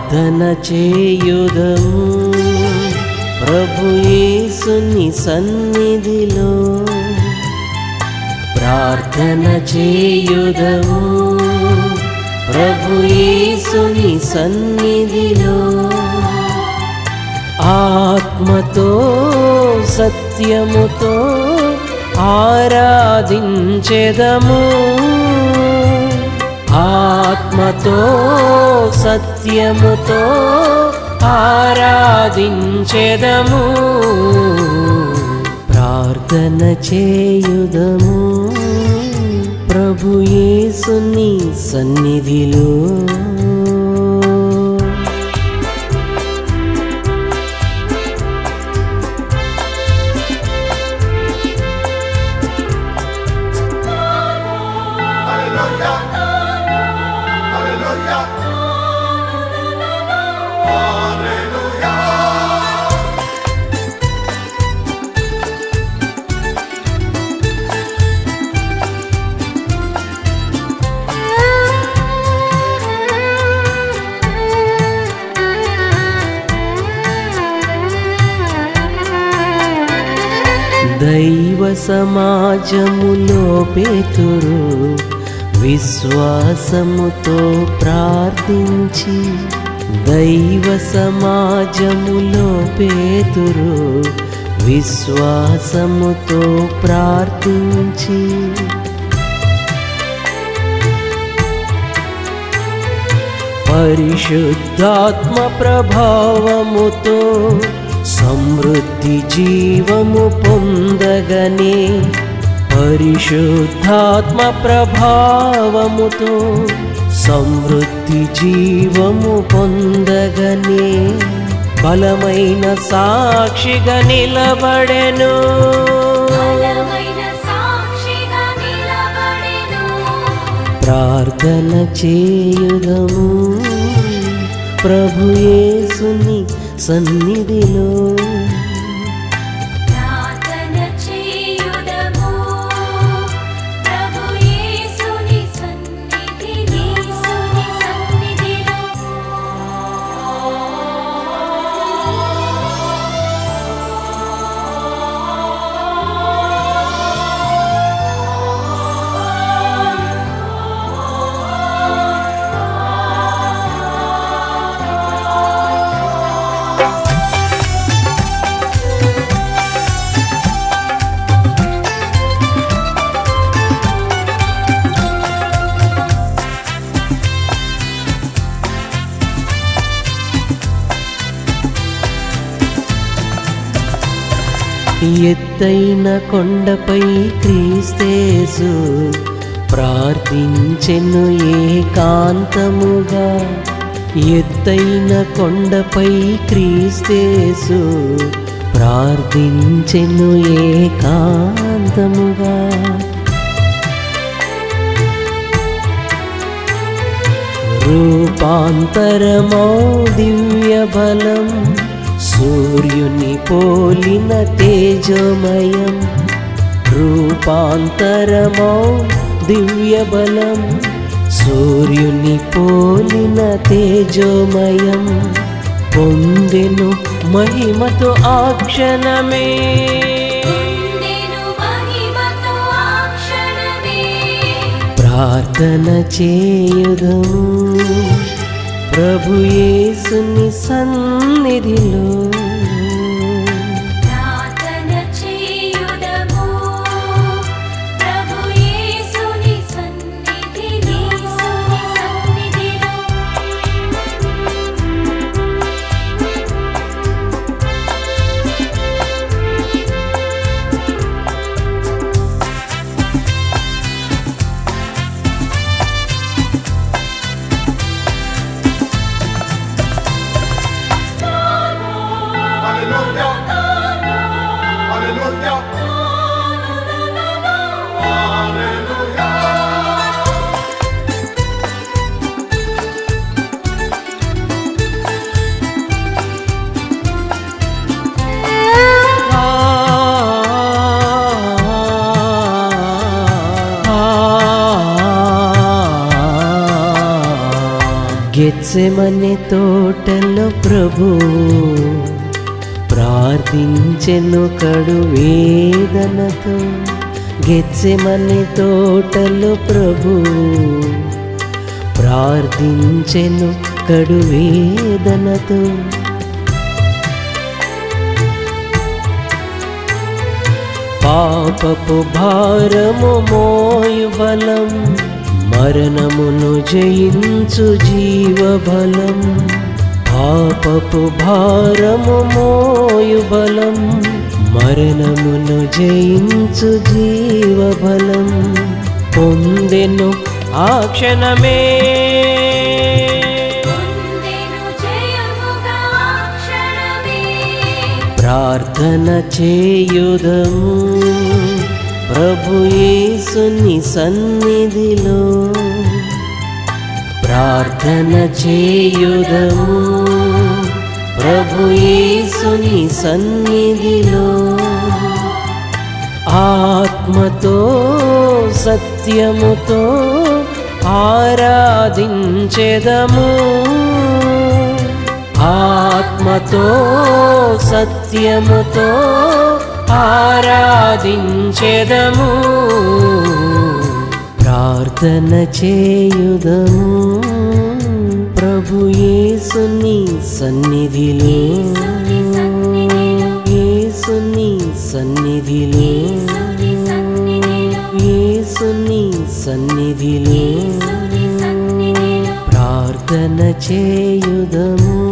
ప్రార్థన చేయుదము ప్రభు యేసుని సన్నిధిలో ప్రార్థన చేయుదము ప్రభు యేసుని సన్నిధిలో ఆత్మతో సత్యముతో ఆరాధించెదము ఆత్మతో సత్యముతో ఆరాధించెదము ప్రార్థన చేయుదము ప్రభు యేసుని సన్నిధిలో దైవ సమాజములో పేతురు విశ్వాసముతో ప్రార్థించి దైవ సమాజములో పేతురు విశ్వాసముతో ప్రార్థించి పరిశుద్ధాత్మ ప్రభావముతో సమృద్ధి జీవము పొందగనే పరిశుద్ధాత్మ ప్రభావముతో సమృద్ధి జీవము పొందగనే బలమైన సాక్షిగా నిలబడెను బలమైన సాక్షిగా నిలబడెను ప్రార్థన చేయుదము ప్రభు యేసుని సన్నిధిలో ప్రార్థన చేయుదము ప్రభు యేసుని సన్నిధి యేసుని సన్నిధిలో ఎత్తైన కొండపై క్రీస్తేసు ప్రార్థించెను ఏకాంతముగా ఎత్తైన కొండపై క్రీస్తేసు ప్రార్థించెను ఏకాంతముగా రూపాంతరమౌ దివ్య బలం సూర్యుని పోలిన తేజోమయం రూపాంతరమౌ దివ్య బలం సూర్యుని పోలిన తేజోమయం పొందెను మహిమతో ఆ క్షణమే నేను మహిమతో ఆ క్షణమే ప్రార్థన చేయుదము ప్రభు యేసుని సన్నిధిలో ప్రార్థన చేయుదము ప్రభు యేసుని సన్నిధి యేసుని సన్నిధిలో ప్రార్థన గెత్సెమనే తోటలో ప్రభు ప్రార్థించెను కడు వేదనతో గెత్సెమనే తోటలో ప్రభు ప్రార్థించెను కడు వేదనతో పాపపు భారము మోయు బలం మరణమును జయించు జీవబలం పాపపు భారము మోయు బలం మరణమును జయించు జీవబలం పొందెను ఆ క్షణమే పొందెను జయముగా క్షణమే ప్రార్థన చేయుదము ప్రభు యేసుని సన్నిధిలో ప్రార్థన చేయుదము ప్రభు యేసుని సన్నిధిలో ఆత్మతో సత్యముతో ఆరాధించెదము ఆత్మతో సత్యముతో ఆరాధించెదము ప్రార్థన చేయుదము ప్రభు యేసుని సన్నిధిలో యేసుని సన్నిధిలో యేసుని సన్నిధిలో ప్రార్థన చేయుదము